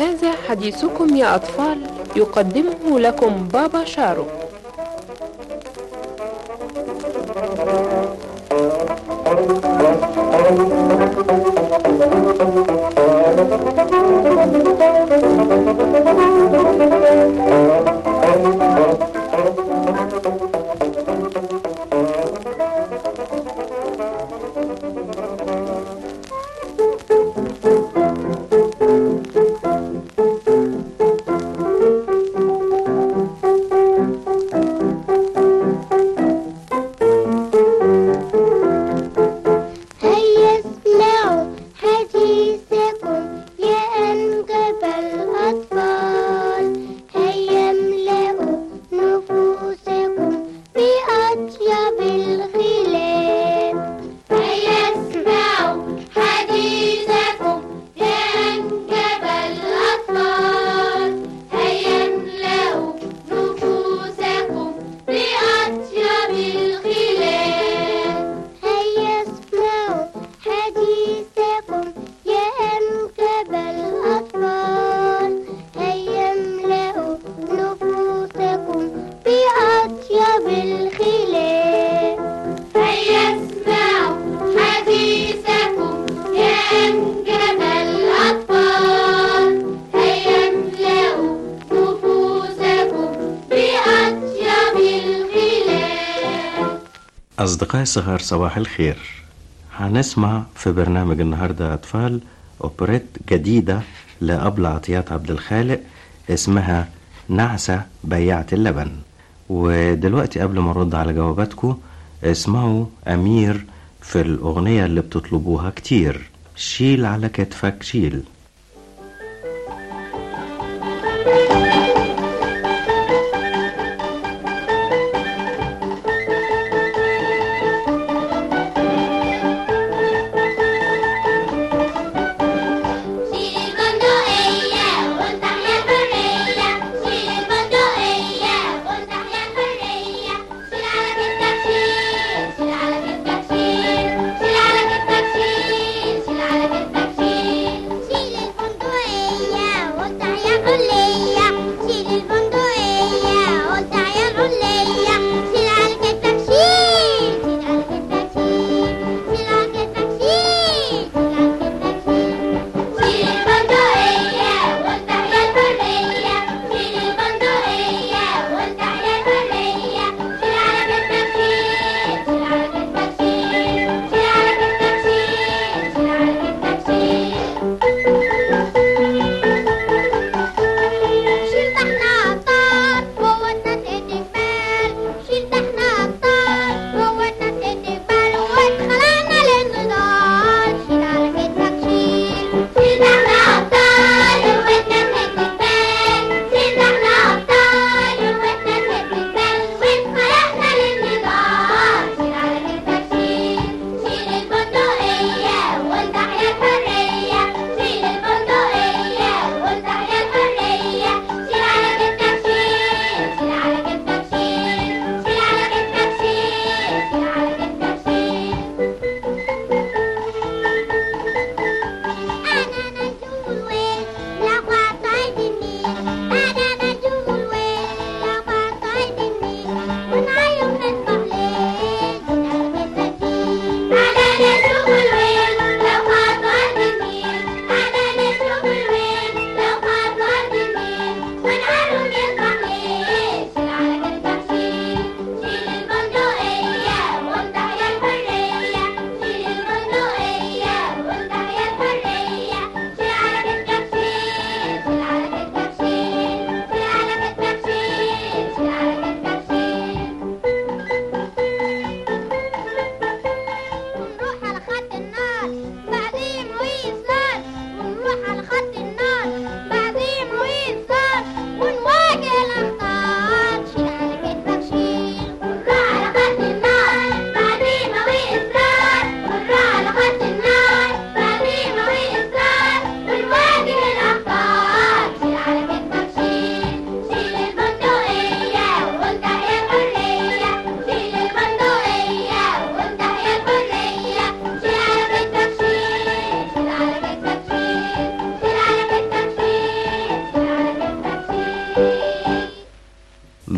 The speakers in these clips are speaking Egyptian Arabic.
وهذا حديثكم يا أطفال يقدمه لكم بابا شارو هيا اسمعوا حديثكم يا أنجب الأطفال هيا املأوا نفوسكم بأطيب الغلاب هيا اسمعوا حديثكم يا أنجب الأطفال هيا املأوا نفوسكم بأطيب الغلاب هيا اسمعوا حديثكم يا أنجب الأطفال هيا املأوا نفوسكم بأطيب الخلاف هيا اسمعوا حديثكم يا أنجب الأطفال هيا املأوا نفوسكم بأطيب الخلاف أصدقائي الصغار صباح الخير هنسمع في برنامج النهاردة يا أطفال أوبريت جديدة لأبلة عطيات عبد الخالق اسمها نعسة بياعة اللبن ودلوقتي قبل ما نرد على جواباتكم اسمعوا أمير في الأغنية اللي بتطلبوها كتير شيل على كتفك شيل شيل البندقية وافتح يا البرية شيل البندقية وافتح يا البرية شيل على كتفك شيل شيل على كتفك شيل شيل على كتفك شيل شيل على كتفك شيل شيل البندقية وافتح يا البرية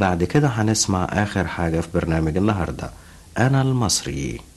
بعد كده هنسمع آخر حاجة في برنامج النهاردة أنا المصري